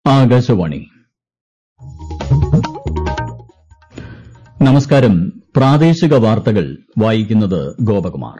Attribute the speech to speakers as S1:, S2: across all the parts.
S1: ആകാശവാണി നമസ്കാരം പ്രാദേശിക വാർത്തകൾ വായിക്കുന്നത് ഗോപകുമാർ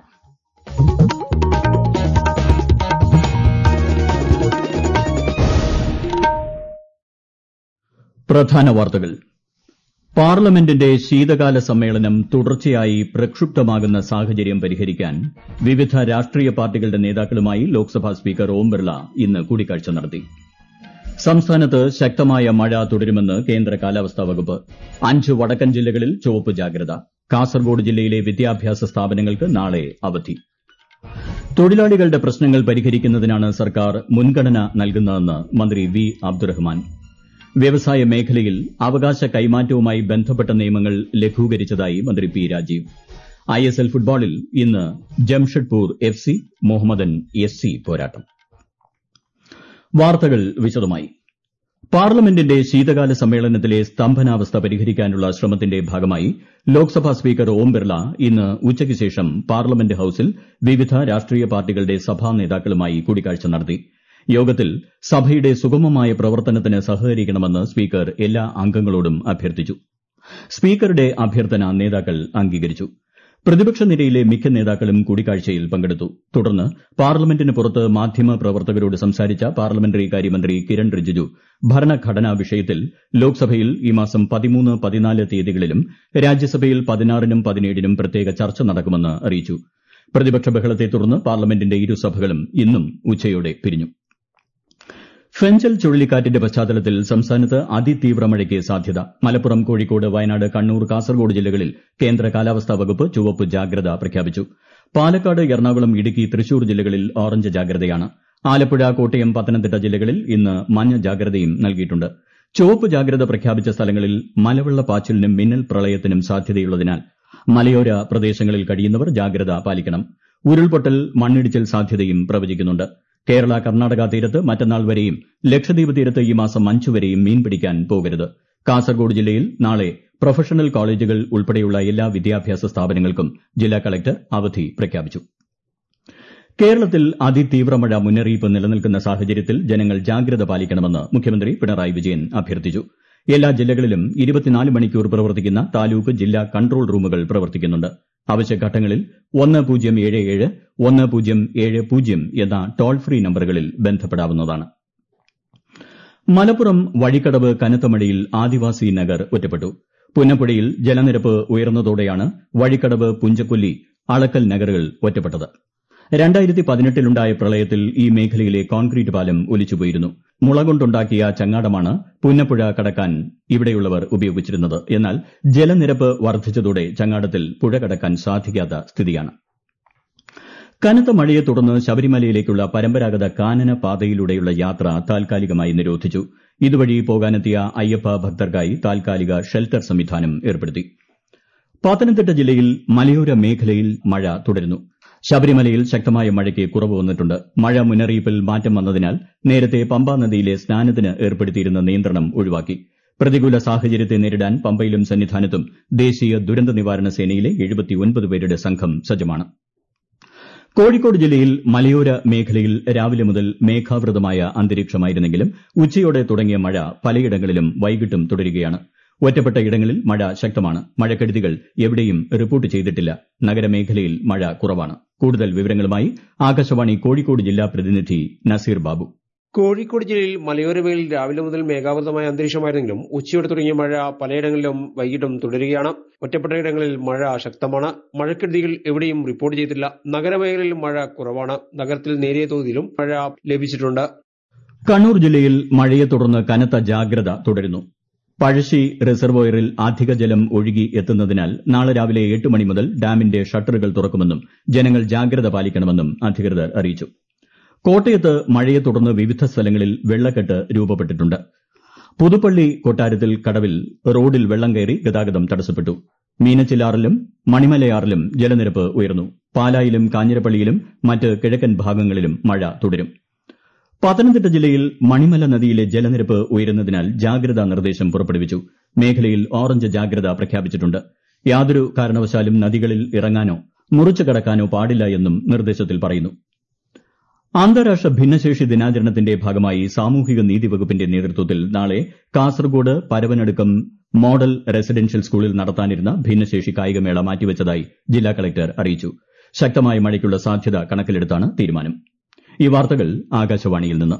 S1: പ്രധാന വാർത്തകൾ പാർലമെന്റിന്റെ ശീതകാല സമ്മേളനം തുടർച്ചയായി പ്രക്ഷുബ്ധമാകുന്ന സാഹചര്യം പരിഹരിക്കാൻ വിവിധ രാഷ്ട്രീയ പാർട്ടികളുടെ നേതാക്കളുമായി ലോക്സഭാ സ്പീക്കർ ഓം ബിർള ഇന്ന് കൂടിക്കാഴ്ച നടത്തി സംസ്ഥാനത്ത് ശക്തമായ മഴ തുടരുമെന്ന് കേന്ദ്ര കാലാവസ്ഥാ വകുപ്പ് അഞ്ച് വടക്കൻ ജില്ലകളിൽ ചുവപ്പ് ജാഗ്രത കാസർഗോഡ് ജില്ലയിലെ വിദ്യാഭ്യാസ സ്ഥാപനങ്ങൾക്ക് നാളെ അവധി തൊഴിലാളികളുടെ പ്രശ്നങ്ങൾ പരിഹരിക്കുന്നതിനാണ് സർക്കാർ മുൻഗണന നൽകുന്നതെന്ന് മന്ത്രി വി അബ്ദുറഹ്മാൻ വ്യവസായ മേഖലയിൽ അവകാശ കൈമാറ്റവുമായി ബന്ധപ്പെട്ട നിയമങ്ങൾ ലഘൂകരിച്ചതായി മന്ത്രി പി രാജീവ് ഐഎസ്എൽ ഫുട്ബോളിൽ ഇന്ന് Jamshedpur F C Mohammedan S C പോരാട്ടം വാർത്തകൾ വിശദമായി പാർലമെന്റിന്റെ ശീതകാല സമ്മേളനത്തിലെ സ്തംഭനാവസ്ഥ പരിഹരിക്കാനുള്ള ശ്രമത്തിന്റെ ഭാഗമായി ലോക്സഭാ സ്പീക്കർ ഓം ബിർള ഇന്ന് ഉച്ചയ്ക്ക് ശേഷം പാർലമെന്റ് ഹൌസിൽ വിവിധ രാഷ്ട്രീയ പാർട്ടികളുടെ സഭാ നേതാക്കളുമായി കൂടിക്കാഴ്ച നടത്തി യോഗത്തിൽ സഭയുടെ സുഗമമായ പ്രവർത്തനത്തിന് സഹകരിക്കണമെന്ന് സ്പീക്കർ എല്ലാ അംഗങ്ങളോടും അഭ്യർത്ഥിച്ചു സ്പീക്കറുടെ അഭ്യർത്ഥന നേതാക്കൾ അംഗീകരിച്ചു പ്രതിപക്ഷ നിരയിലെ മിക്ക നേതാക്കളും കൂടിക്കാഴ്ചയിൽ പങ്കെടുത്തു തുടർന്ന് പാർലമെന്റിന് പുറത്ത് മാധ്യമ പ്രവർത്തകരോട് സംസാരിച്ച പാർലമെന്ററി കാര്യമന്ത്രി കിരൺ റിജിജു ഭരണഘടനാ വിഷയത്തിൽ ലോക്സഭയിൽ ഈ മാസം പതിമൂന്ന് പതിനാല് തീയതികളിലും രാജ്യസഭയിൽ പതിനാറിനും പതിനേഴിനും പ്രത്യേക ചർച്ച നടക്കുമെന്ന് അറിയിച്ചു പ്രതിപക്ഷ ബഹളത്തെ തുടർന്ന് പാർലമെന്റിന്റെ ഇരുസഭകളും ഇന്നും ഉച്ചയോടെ പിരിഞ്ഞു ഫെഞ്ചൽ ചുഴലിക്കാറ്റിന്റെ പശ്ചാത്തലത്തിൽ സംസ്ഥാനത്ത് അതിതീവ്ര മഴയ്ക്ക് സാധ്യത മലപ്പുറം കോഴിക്കോട് വയനാട് കണ്ണൂർ കാസർഗോഡ് ജില്ലകളിൽ കേന്ദ്ര കാലാവസ്ഥാ വകുപ്പ് ചുവപ്പ് ജാഗ്രത പ്രഖ്യാപിച്ചു പാലക്കാട് എറണാകുളം ഇടുക്കി തൃശൂർ ജില്ലകളിൽ ഓറഞ്ച് ജാഗ്രതയാണ് ആലപ്പുഴ കോട്ടയം പത്തനംതിട്ട ജില്ലകളിൽ ഇന്ന് മഞ്ഞ ജാഗ്രതയും നൽകിയിട്ടുണ്ട് ചുവപ്പ് ജാഗ്രത പ്രഖ്യാപിച്ച സ്ഥലങ്ങളിൽ മലവെള്ളപ്പാച്ചിലിനും മിന്നൽ പ്രളയത്തിനും സാധ്യതയുള്ളതിനാൽ മലയോര പ്രദേശങ്ങളിൽ കഴിയുന്നവർ ജാഗ്രത പാലിക്കണം ഉരുൾപൊട്ടൽ മണ്ണിടിച്ചിൽ സാധ്യതയും പ്രവചിക്കുന്നുണ്ട് കേരള കർണാടക തീരത്ത് മറ്റന്നാൾ വരെയും ലക്ഷദ്വീപ് തീരത്ത് ഈ മാസം അഞ്ച് വരെയും മീൻ പിടിക്കാൻ പോകരുത് കാസർഗോഡ് ജില്ലയിൽ നാളെ പ്രൊഫഷണൽ കോളേജുകൾ ഉൾപ്പെടെയുള്ള എല്ലാ വിദ്യാഭ്യാസ സ്ഥാപനങ്ങൾക്കും ജില്ലാ കളക്ടർ അവധി പ്രഖ്യാപിച്ചു കേരളത്തിൽ അതിതീവ്ര മഴ മുന്നറിയിപ്പ് നിലനിൽക്കുന്ന സാഹചര്യത്തിൽ ജനങ്ങൾ ജാഗ്രത പാലിക്കണമെന്ന് മുഖ്യമന്ത്രി പിണറായി വിജയൻ അഭ്യർത്ഥിച്ചു എല്ലാ ജില്ലകളിലും മണിക്കൂർ പ്രവർത്തിക്കുന്ന താലൂക്ക് ജില്ലാ കൺട്രോൾ റൂമുകൾ പ്രവർത്തിക്കുന്നുണ്ട് അവശ്യഘട്ടങ്ങളിൽ ഒന്ന് പൂജ്യം ഏഴ് ഏഴ് ഒന്ന് പൂജ്യം ഏഴ് പൂജ്യം എന്ന ടോൾ ഫ്രീ നമ്പറുകളിൽ ബന്ധപ്പെടാവുന്നതാണ് മലപ്പുറം വഴിക്കടവ് കനത്ത മഴയിൽ ആദിവാസി നഗർ ഒറ്റപ്പെട്ടു പുന്നപ്പുഴയിൽ ജലനിരപ്പ് ഉയർന്നതോടെയാണ് വഴിക്കടവ് പുഞ്ചക്കൊല്ലി അളക്കൽ നഗറുകൾ ഒറ്റപ്പെട്ടത് രണ്ടായിരത്തി പതിനെട്ടിലുണ്ടായ പ്രളയത്തിൽ ഈ മേഖലയിലെ കോൺക്രീറ്റ് പാലം ഒലിച്ചുപോയിരുന്നു മുള കൊണ്ടുണ്ടാക്കിയ ചങ്ങാടമാണ് പുന്നപ്പുഴ കടക്കാൻ ഇവിടെയുള്ളവർ ഉപയോഗിച്ചിരുന്നത് എന്നാൽ ജലനിരപ്പ് വർദ്ധിച്ചതോടെ ചങ്ങാടത്തിൽ പുഴ കടക്കാൻ സാധിക്കാത്ത സ്ഥിതിയാണ് കനത്ത മഴയെ തുടർന്ന് ശബരിമലയിലേക്കുള്ള പരമ്പരാഗത കാനന പാതയിലൂടെയുള്ള യാത്ര താൽക്കാലികമായി നിരോധിച്ചു ഇതുവഴി പോകാനെത്തിയ അയ്യപ്പ ഭക്തർക്കായി താൽക്കാലിക ഷെൽട്ടർ സംവിധാനം ഏർപ്പെടുത്തി പത്തനംതിട്ട ജില്ലയിൽ മലയോര മേഖലയിൽ മഴ തുടരുന്നു ശബരിമലയിൽ ശക്തമായ മഴയ്ക്ക് കുറവ് വന്നിട്ടുണ്ട് മഴ മുന്നറിയിപ്പിൽ മാറ്റം വന്നതിനാൽ നേരത്തെ പമ്പാ നദിയിലെ സ്നാനത്തിന് ഏർപ്പെടുത്തിയിരുന്ന നിയന്ത്രണം ഒഴിവാക്കി പ്രതികൂല സാഹചര്യത്തെ നേരിടാൻ പമ്പയിലും സന്നിധാനത്തും ദേശീയ ദുരന്ത നിവാരണ സേനയിലെ പേരുടെ സംഘം സജ്ജമാണ് കോഴിക്കോട് ജില്ലയിൽ മലയോര മേഖലയിൽ രാവിലെ മുതൽ മേഘാവൃതമായ അന്തരീക്ഷമായിരുന്നെങ്കിലും ഉച്ചയോടെ തുടങ്ങിയ മഴ പലയിടങ്ങളിലും വൈകിട്ടും തുടരുകയാണ് ഒറ്റപ്പെട്ട ഇടങ്ങളിൽ മഴ ശക്തമാണ് മഴക്കെടുതികൾ എവിടെയും റിപ്പോർട്ട് ചെയ്തിട്ടില്ല നഗരമേഖലയിൽ മഴ കുറവാണ് കൂടുതൽ വിവരങ്ങളുമായി ആകാശവാണി കോഴിക്കോട് ജില്ലാ പ്രതിനിധി നസീർ ബാബു
S2: കോഴിക്കോട് ജില്ലയിൽ മലയോര മേഖലയിൽ രാവിലെ മുതൽ മേഘാവൃതമായ അന്തരീക്ഷമായിരുന്നെങ്കിലും ഉച്ചയോടെ തുടങ്ങിയ മഴ പലയിടങ്ങളിലും വൈകിട്ടും തുടരുകയാണ് ഒറ്റപ്പെട്ട ഇടങ്ങളിൽ മഴ ശക്തമാണ് മഴക്കെടുതികൾ എവിടെയും റിപ്പോർട്ട് ചെയ്തിട്ടില്ല നഗരമേഖലയിൽ മഴ കുറവാണ് നഗരത്തിൽ നേരിയ തോതിലും മഴ ലഭിച്ചിട്ടുണ്ട്
S1: കണ്ണൂർ ജില്ലയിൽ മഴയെ തുടർന്ന് കനത്ത ജാഗ്രത തുടരുന്നു പഴശ്ശി റിസർവോയറിൽ അധിക ജലം ഒഴുകി എത്തുന്നതിനാൽ നാളെ രാവിലെ എട്ട് മണി മുതൽ ഡാമിന്റെ ഷട്ടറുകൾ തുറക്കുമെന്നും ജനങ്ങൾ ജാഗ്രത പാലിക്കണമെന്നും അധികൃതർ അറിയിച്ചു കോട്ടയത്ത് മഴയെ തുടർന്ന് വിവിധ സ്ഥലങ്ങളിൽ വെള്ളക്കെട്ട് രൂപപ്പെട്ടിട്ടുണ്ട് പുതുപ്പള്ളി കൊട്ടാരത്തിൽ കടവിൽ റോഡിൽ വെള്ളം കയറി ഗതാഗതം തടസ്സപ്പെട്ടു മീനച്ചിലാറിലും മണിമലയാറിലും ജലനിരപ്പ് ഉയർന്നു പാലായിലും കാഞ്ഞിരപ്പള്ളിയിലും മറ്റ് കിഴക്കൻ ഭാഗങ്ങളിലും മഴ തുടരും പത്തനംതിട്ട ജില്ലയിൽ മണിമല നദിയിലെ ജലനിരപ്പ് ഉയരുന്നതിനാൽ ജാഗ്രതാ നിർദ്ദേശം പുറപ്പെടുവിച്ചു മേഖലയിൽ ഓറഞ്ച് ജാഗ്രത പ്രഖ്യാപിച്ചിട്ടുണ്ട് യാതൊരു കാരണവശാലും നദികളിൽ ഇറങ്ങാനോ മുറിച്ചു കടക്കാനോ പാടില്ല എന്നും നിർദ്ദേശത്തിൽ പറയുന്നു അന്താരാഷ്ട്ര ഭിന്നശേഷി ദിനാചരണത്തിന്റെ ഭാഗമായി സാമൂഹിക നീതി വകുപ്പിന്റെ നേതൃത്വത്തിൽ നാളെ കാസർഗോഡ് പരവനടുക്കം മോഡൽ റെസിഡൻഷ്യൽ സ്കൂളിൽ നടത്താനിരുന്ന ഭിന്നശേഷി കായികമേള മാറ്റിവച്ചതായി ജില്ലാ കളക്ടർ അറിയിച്ചു ശക്തമായ മഴയ്ക്കുള്ള സാധ്യത കണക്കിലെടുത്താണ് തീരുമാനം ഈ വാർത്തകൾ ആകാശവാണിയിൽ നിന്ന്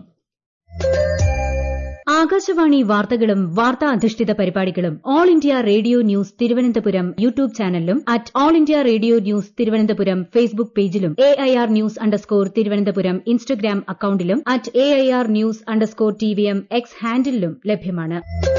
S3: ആകാശവാണി വാർത്തകളും വാർത്താ അധിഷ്ഠിത പരിപാടികളും All India Radio news Thiruvananthapuram YouTube ചാനലിലും at All India Radio news Thiruvananthapuram Facebook പേജിലും A I R news underscore Thiruvananthapuram Instagram അക്കൌണ്ടിലും at A I R news underscore T V M X ഹാൻഡിലും ലഭ്യമാണ്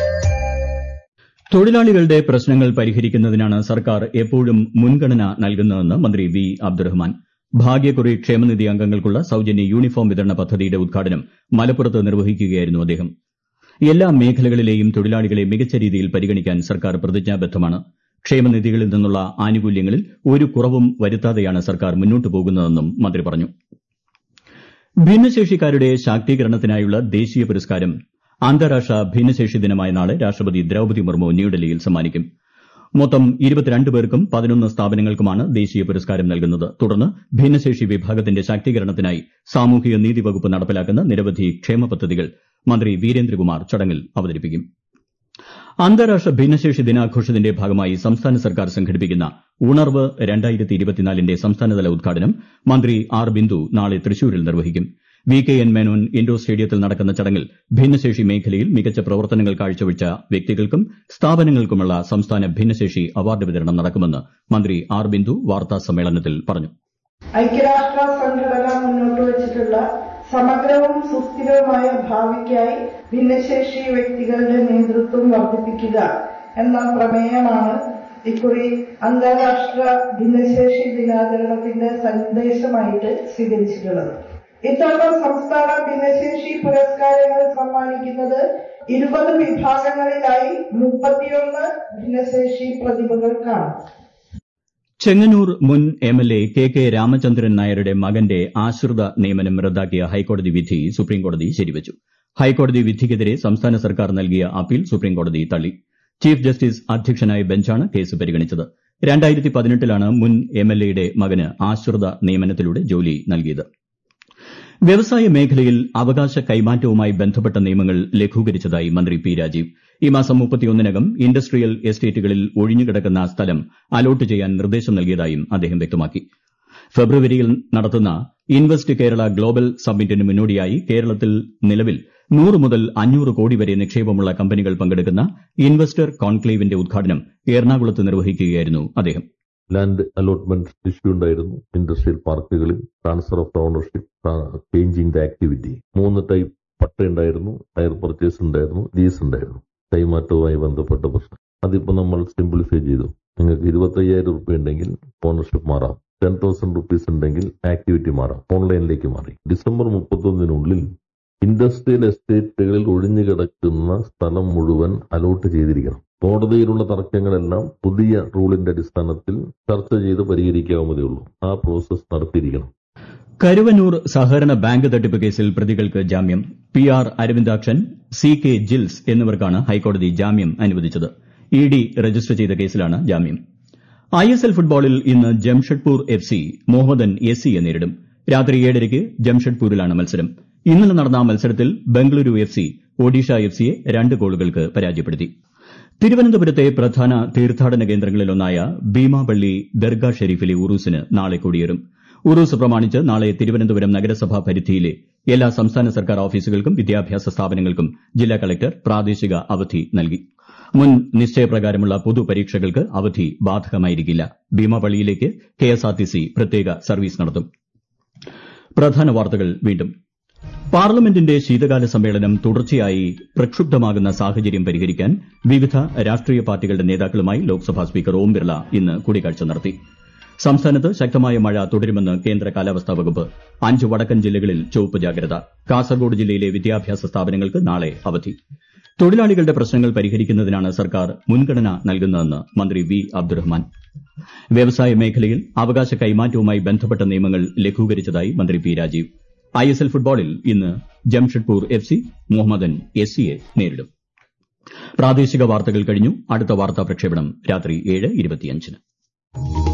S1: തൊഴിലാളികളുടെ പ്രശ്നങ്ങൾ പരിഹരിക്കുന്നതിനാണ് സർക്കാർ എപ്പോഴും മുൻഗണന നൽകുന്നതെന്ന് മന്ത്രി വി അബ്ദുറഹ്മാൻ ഭാഗ്യക്കുറി ക്ഷേമനിധി അംഗങ്ങൾക്കുള്ള സൌജന്യ യൂണിഫോം വിതരണ പദ്ധതിയുടെ ഉദ്ഘാടനം മലപ്പുറത്ത് നിർവഹിക്കുകയായിരുന്നു അദ്ദേഹം എല്ലാ മേഖലകളിലെയും തൊഴിലാളികളെ മികച്ച രീതിയിൽ പരിഗണിക്കാൻ സർക്കാർ പ്രതിജ്ഞാബദ്ധമാണ് ക്ഷേമനിധികളിൽ നിന്നുള്ള ആനുകൂല്യങ്ങളിൽ ഒരു കുറവും വരുത്താതെയാണ് സർക്കാർ മുന്നോട്ട് പോകുന്നതെന്നും മന്ത്രി പറഞ്ഞു ഭിന്നശേഷിക്കാരുടെ ശാക്തീകരണത്തിനായുള്ള ദേശീയ പുരസ്കാരം അന്താരാഷ്ട്ര ഭിന്നശേഷി ദിനമായ നാളെ രാഷ്ട്രപതി ദ്രൌപതി മുർമു ന്യൂഡൽഹിയിൽ സമ്മാനിക്കും മൊത്തം ഇരുപത്തിരണ്ട് പേർക്കും പതിനൊന്ന് സ്ഥാപനങ്ങൾക്കുമാണ് ദേശീയ പുരസ്കാരം നൽകുന്നത് തുടർന്ന് ഭിന്നശേഷി വിഭാഗത്തിന്റെ ശാക്തീകരണത്തിനായി സാമൂഹിക നീതി വകുപ്പ് നടപ്പിലാക്കുന്ന നിരവധി ക്ഷേമ പദ്ധതികൾ മന്ത്രി വീരേന്ദ്രകുമാർ ചടങ്ങിൽ അവതരിപ്പിക്കും അന്താരാഷ്ട്ര ഭിന്നശേഷി ദിനാഘോഷത്തിന്റെ ഭാഗമായി സംസ്ഥാന സർക്കാർ സംഘടിപ്പിക്കുന്ന ഉണർവ് ന്റെ സംസ്ഥാനതല ഉദ്ഘാടനം മന്ത്രി ആർ ബിന്ദു നാളെ തൃശൂരിൽ നിർവഹിക്കും V K N Menon indoor സ്റ്റേഡിയത്തിൽ നടക്കുന്ന ചടങ്ങിൽ ഭിന്നശേഷി മേഖലയിൽ മികച്ച പ്രവർത്തനങ്ങൾ കാഴ്ചവച്ച വ്യക്തികൾക്കും സ്ഥാപനങ്ങൾക്കുമുള്ള സംസ്ഥാന ഭിന്നശേഷി അവാർഡ് വിതരണം നടക്കുമെന്ന് മന്ത്രി ആർ ബിന്ദു വാർത്താ സമ്മേളനത്തിൽ പറഞ്ഞു
S4: ഐക്യരാഷ്ട്ര സംഘടന മുന്നോട്ട് വച്ചിട്ടുള്ള സമഗ്രവും സുസ്ഥിരവുമായ ഭാവിക്കായി ഭിന്നശേഷി വ്യക്തികളുടെ നേതൃത്വം വർദ്ധിപ്പിക്കുക എന്ന പ്രമേയമാണ് ഇക്കുറി അന്താരാഷ്ട്ര ഭിന്നശേഷി ദിനാചരണത്തിന്റെ സന്ദേശമായിട്ട് സ്വീകരിച്ചിട്ടുള്ളത് ഇത്തവണ സംസ്ഥാന ഭിന്നശേഷി പുരസ്കാരങ്ങൾ സമ്മാനിക്കുന്നത് ഇരുപത് വിഭാഗങ്ങളിലായി മുപ്പത്തിയൊന്ന് ഭിന്നശേഷി പ്രതിഭകൾക്കാണ്
S1: ചെങ്ങന്നൂർ മുൻ M L A K K Ramachandran നായരുടെ മകന്റെ ആശ്രിത നിയമനം റദ്ദാക്കിയ ഹൈക്കോടതി വിധി സുപ്രീംകോടതി ശരിവച്ചു ഹൈക്കോടതി വിധിക്കെതിരെ സംസ്ഥാന സർക്കാർ നൽകിയ അപ്പീൽ സുപ്രീംകോടതി തള്ളി ചീഫ് ജസ്റ്റിസ് അധ്യക്ഷനായ ബെഞ്ചാണ് കേസ് പരിഗണിച്ചത് രണ്ടായിരത്തി പതിനെട്ടിലാണ് മുൻ എം എൽ എയുടെ മകന് ആശ്രിത നിയമനത്തിലൂടെ ജോലി നൽകിയത് വ്യവസായ മേഖലയിൽ അവകാശ കൈമാറ്റവുമായി ബന്ധപ്പെട്ട നിയമങ്ങൾ ലഘൂകരിച്ചതായി മന്ത്രി പി രാജീവ് ഈ മാസം മുപ്പത്തിയൊന്നിനകം ഇൻഡസ്ട്രിയൽ എസ്റ്റേറ്റുകളിൽ ഒഴിഞ്ഞുകിടക്കുന്ന സ്ഥലം അലോട്ട് ചെയ്യാൻ നിർദ്ദേശം നൽകിയതായും അദ്ദേഹം വ്യക്തമാക്കി ഫെബ്രുവരിയിൽ നടത്തുന്ന ഇൻവെസ്റ്റ് കേരള ഗ്ലോബൽ സമ്മിറ്റിന് മുന്നോടിയായി കേരളത്തിൽ നിലവിൽ നൂറ് മുതൽ അഞ്ഞൂറ് കോടി വരെ നിക്ഷേപമുള്ള കമ്പനികൾ പങ്കെടുക്കുന്ന ഇൻവെസ്റ്റർ കോൺക്ലേവിന്റെ ഉദ്ഘാടനം എറണാകുളത്ത് നിർവഹിക്കുകയായിരുന്നു അദ്ദേഹം
S5: ലാൻഡ് അലോട്ട്മെന്റ് ഇഷ്യൂ ഉണ്ടായിരുന്നു ഇൻഡസ്ട്രിയൽ പാർക്കുകളിൽ transfer of ownership changing the activity മൂന്ന് ടൈപ്പ് പട്ട ഉണ്ടായിരുന്നു ടയർ പർച്ചേസ് ഉണ്ടായിരുന്നു ലീസ് ഉണ്ടായിരുന്നു കൈമാറ്റവുമായി ബന്ധപ്പെട്ട പ്രശ്നം അതിപ്പോ നമ്മൾ സിംപ്ലിഫൈ ചെയ്തു നിങ്ങൾക്ക് ഇരുപത്തയ്യായിരം റുപ്യ ഉണ്ടെങ്കിൽ ഓണർഷിപ്പ് മാറാം ടെൻ തൗസൻഡ് റുപ്പീസ് ഉണ്ടെങ്കിൽ ആക്ടിവിറ്റി മാറാം ഓൺലൈനിലേക്ക് മാറി ഡിസംബർ മുപ്പത്തൊന്നിനുള്ളിൽ ഇൻഡസ്ട്രിയൽ എസ്റ്റേറ്റുകളിൽ ഒഴിഞ്ഞു കിടക്കുന്ന സ്ഥലം മുഴുവൻ അലോട്ട് ചെയ്തിരിക്കണം കോടതിയിലുള്ള തർക്കങ്ങളെല്ലാം പുതിയ റൂളിന്റെ അടിസ്ഥാനത്തിൽ ചർച്ച ചെയ്ത് പരിഹരിക്കാവുന്നതേ ഉള്ളൂ ആ പ്രോസസ് നടത്തിയിരിക്കണം
S1: കരുവന്നൂർ സഹകരണ ബാങ്ക് തട്ടിപ്പ് കേസിൽ പ്രതികൾക്ക് ജാമ്യം P R Aravindakshan C K Jils എന്നിവർക്കാണ് ഹൈക്കോടതി ജാമ്യം അനുവദിച്ചത് ഇ ഡി രജിസ്റ്റർ ചെയ്ത കേസിലാണ് ജാമ്യം ഐ എസ് എൽ ഫുട്ബോളിൽ ഇന്ന് Jamshedpur F C Mohammedan S സിയെ നേരിടും രാത്രി ഏഴരയ്ക്ക് ജംഷഡ്പൂരിലാണ് മത്സരം ഇന്നലെ നടന്ന മത്സരത്തിൽ Bengaluru F C Odisha F സിയെ രണ്ട് ഗോളുകൾക്ക് പരാജയപ്പെടുത്തി തിരുവനന്തപുരത്തെ പ്രധാന തീർത്ഥാടന കേന്ദ്രങ്ങളിലൊന്നായ ഭീമാപള്ളി ദർഗാ ഷെരീഫിലെ ഉറൂസിന് നാളെ കൊടിയേറും ഉറൂസ് പ്രമാണിച്ച് നാളെ തിരുവനന്തപുരം നഗരസഭാ പരിധിയിലെ എല്ലാ സംസ്ഥാന സർക്കാർ ഓഫീസുകൾക്കും വിദ്യാഭ്യാസ സ്ഥാപനങ്ങൾക്കും ജില്ലാ കളക്ടർ പ്രാദേശിക അവധി നൽകി മുൻ നിശ്ചയപ്രകാരമുള്ള പൊതുപരീക്ഷകൾക്ക് അവധി ബാധകമായിരിക്കില്ല ഭീമാപള്ളിയിലേക്ക് കെഎസ്ആർടിസി പ്രത്യേക സർവീസ് നടത്തും പ്രധാന വാർത്തകൾ വീണ്ടും പാർലമെന്റിന്റെ ശീതകാല സമ്മേളനം തുടർച്ചയായി പ്രക്ഷുബ്ധമാകുന്ന സാഹചര്യം പരിഹരിക്കാൻ വിവിധ രാഷ്ട്രീയ പാർട്ടികളുടെ നേതാക്കളുമായി ലോക്സഭാ സ്പീക്കർ ഓം ബിർള ഇന്ന് കൂടിക്കാഴ്ച നടത്തി സംസ്ഥാനത്ത് ശക്തമായ മഴ തുടരുമെന്ന് കേന്ദ്ര കാലാവസ്ഥാ വകുപ്പ് അഞ്ച് വടക്കൻ ജില്ലകളിൽ ചുവപ്പ് ജാഗ്രത കാസർഗോഡ് ജില്ലയിലെ വിദ്യാഭ്യാസ സ്ഥാപനങ്ങൾക്ക് നാളെ അവധി തൊഴിലാളികളുടെ പ്രശ്നങ്ങൾ പരിഹരിക്കുന്നതിനാണ് സർക്കാർ മുൻഗണന നൽകുന്നതെന്ന് മന്ത്രി വി അബ്ദുറഹ്മാൻ വ്യവസായ മേഖലയിൽ അവകാശ കൈമാറ്റവുമായി ബന്ധപ്പെട്ട നിയമങ്ങൾ ലഘൂകരിച്ചതായി മന്ത്രി P Rajeev I S L ഫുട്ബോളിൽ ഇന്ന് Jamshedpur F C Mohammedan S സിയെ നേരിടും പ്രാദേശിക വാർത്തകൾ കഴിഞ്ഞു അടുത്ത വാർത്താ പ്രക്ഷേപണം രാത്രി ഏഴ് ഇരുപത്തിയഞ്ചിന്